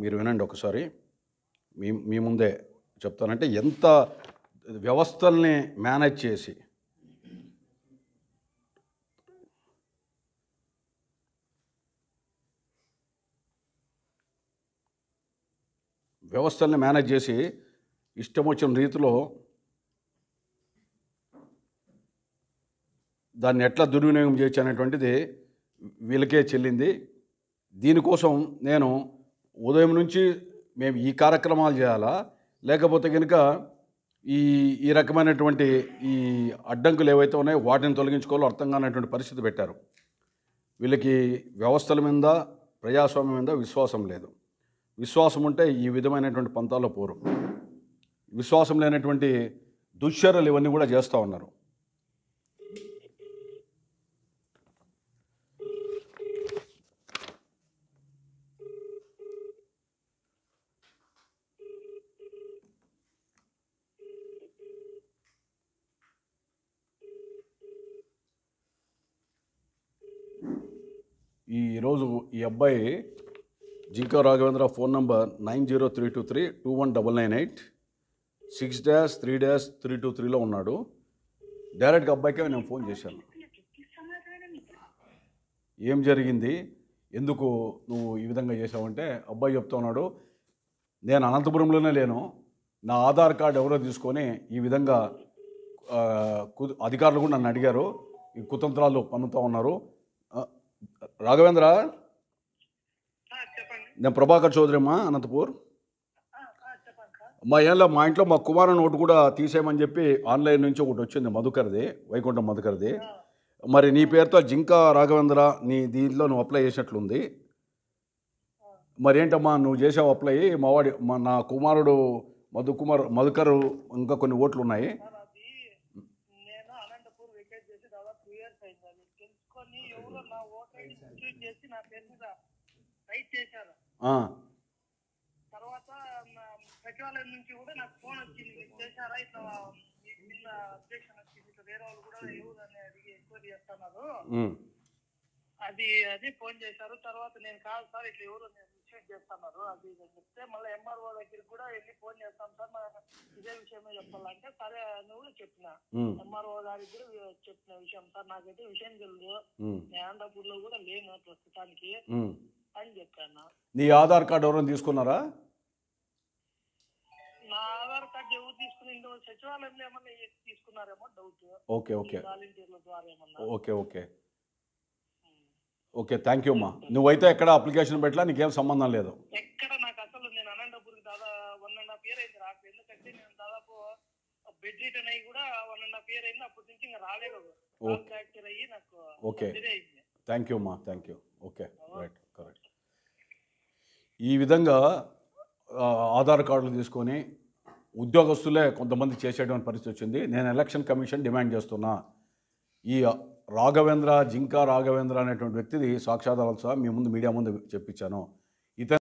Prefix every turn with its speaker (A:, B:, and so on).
A: మీరు వినండి ఒకసారి మీ మీ ముందే చెప్తానంటే ఎంత వ్యవస్థల్ని మేనేజ్ చేసి వ్యవస్థల్ని మేనేజ్ చేసి ఇష్టం వచ్చిన రీతిలో దాన్ని ఎట్లా దుర్వినియోగం చేయొచ్చు అనేటువంటిది వీళ్ళకే చెల్లింది దీనికోసం నేను ఉదయం నుంచి మేము ఈ కార్యక్రమాలు చేయాలా లేకపోతే కనుక ఈ ఈ రకమైనటువంటి ఈ అడ్డంకులు ఏవైతే ఉన్నాయో వాటిని తొలగించుకోవాలో అర్థం కానటువంటి పరిస్థితి పెట్టారు వీళ్ళకి వ్యవస్థల మీద ప్రజాస్వామ్యం మీద విశ్వాసం లేదు విశ్వాసం ఉంటే ఈ విధమైనటువంటి పంతాల్లో పోరు విశ్వాసం లేనటువంటి దుశ్చర్యలు ఇవన్నీ కూడా చేస్తూ ఉన్నారు ఈ ఈరోజు ఈ అబ్బాయి Jinka Raghavendra phone number nine zero three two three two one double nine eight six dash three dash three two త్రీలో ఉన్నాడు డైరెక్ట్గా అబ్బాయికే నేను ఫోన్ చేశాను ఏం జరిగింది ఎందుకు నువ్వు ఈ విధంగా చేసావంటే అబ్బాయి చెప్తా ఉన్నాడు నేను అనంతపురంలోనే లేను నా ఆధార్ కార్డు ఎవరో తీసుకొని ఈ విధంగా ఆ, కు- అధికారులు కూడా నన్ను అడిగారు ఈ కుతంత్రాలు పన్నుతూ ఉన్నారు ఆ, రాఘవేంద్ర
B: ఆ, చెప్పండి
A: నేను ప్రభాకర్ చౌదరి అమ్మా అనంతపూర్
B: ఆ, ఆ, చెప్పండి సార్
A: మా ఏళ్ళ మా ఇంట్లో మా కుమారుని ఒకటి కూడా తీసేయమని చెప్పి ఆన్లైన్ నుంచి ఒకటి వచ్చింది మధుకర్ది వైకుంఠం మధుకర్ది మరి నీ పేరుతో జింకా రాఘవేంద్ర నీ దీంట్లో నువ్వు అప్లై చేసినట్లుంది మరి ఏంటమ్మా నువ్వు చేసావు అప్లై మావాడి మా నా కుమారుడు మధు కుమార్ మధుకర్ ఇంకా కొన్ని ఓట్లు ఉన్నాయి
B: సార్ అది నేను అనంతపూర్ వికెట్ చేసి దాదాపు టూ ఇయర్స్ అయింది అది తెలుసుకొని ఎవరో నా ఓటర్ ఐడి సబ్స్టిట్యూట్ చేసి నా పేరు మీద రైట్ చేశారు
A: ఆ,
B: తర్వాత నా సచివాలయం నుంచి కూడా నాకు ఫోన్ వచ్చింది మీరు చేశారా ఇట్లా మీ కింద అబ్జెక్షన్ వచ్చింది ఇట్లా వేరే వాళ్ళు కూడా ఎవరు అని అడిగి ఎంక్వైరీ చేస్తున్నారు
A: ఉమ్,
B: అది అది ఫోన్ చేశారు తర్వాత నేను కాదు సార్ ఇట్లా ఎవరు నేను రిసీవ్ చేస్తున్నారు అది ఇది అని చెప్తే మళ్ళీ ఎంఆర్ఓ దగ్గరికి కూడా వెళ్ళి ఫోన్ చేస్తాం సార్ మా ఇదే విషయమే చెప్పాలంటే సరే అని కూడా చెప్పిన
A: ఉమ్,
B: ఎంఆర్ఓ గారికి కూడా చెప్పిన విషయం సార్ నాకైతే విషయం తెలియదు
A: ఉమ్,
B: నేను అనంతపూర్ లో కూడా లేను ప్రస్తుతానికి
A: ఉమ్.
B: అని చెప్పాను
A: నీ ఆధార్ కార్డు ఎవరైనా తీసుకున్నారా
B: నా ఆధార్ కార్డు ఎవరు తీసుకుని సచివాలయంలో ఏమన్నా తీసుకున్నారేమో డౌట్
A: ఓకే ఓకే
B: వాలంటీర్ల ద్వారా ఏమన్నా
A: okay okay okay thank you అమ్మా నువ్వైతే ఎక్కడ అప్లికేషన్ పెట్టలా నీకేం సంబంధం లేదు
B: ఎక్కడ నాకు అసలు నేను అనంతపూర్కి దాదాపు వన్ అండ్ హాఫ్ ఇయర్ అయింది రాక ఎందుకంటే నేను దాదాపు బెడ్ రిటర్న్ అయ్యి కూడా వన్ అండ్ హాఫ్ ఇయర్ అయింది అప్పటి నుంచి ఇంకా రాలేదు
A: Okay.
B: ఫ్రాక్చర్ అయ్యి నాకు
A: Okay.
B: surgery అయింది
A: థ్యాంక్ యూ అమ్మా thank you okay right correct ఈ విధంగా ఆ, ఆధార్ కార్డులు తీసుకొని ఉద్యోగస్తులే కొంతమంది చేసేటువంటి పరిస్థితి వచ్చింది నేను ఎలక్షన్ కమిషన్ డిమాండ్ చేస్తున్నా ఈ రాఘవేంద్ర జింకా రాఘవేంద్ర అనేటువంటి వ్యక్తిది సాక్ష్యాధారాలు సహా మీ ముందు మీడియా ముందు చెప్పించాను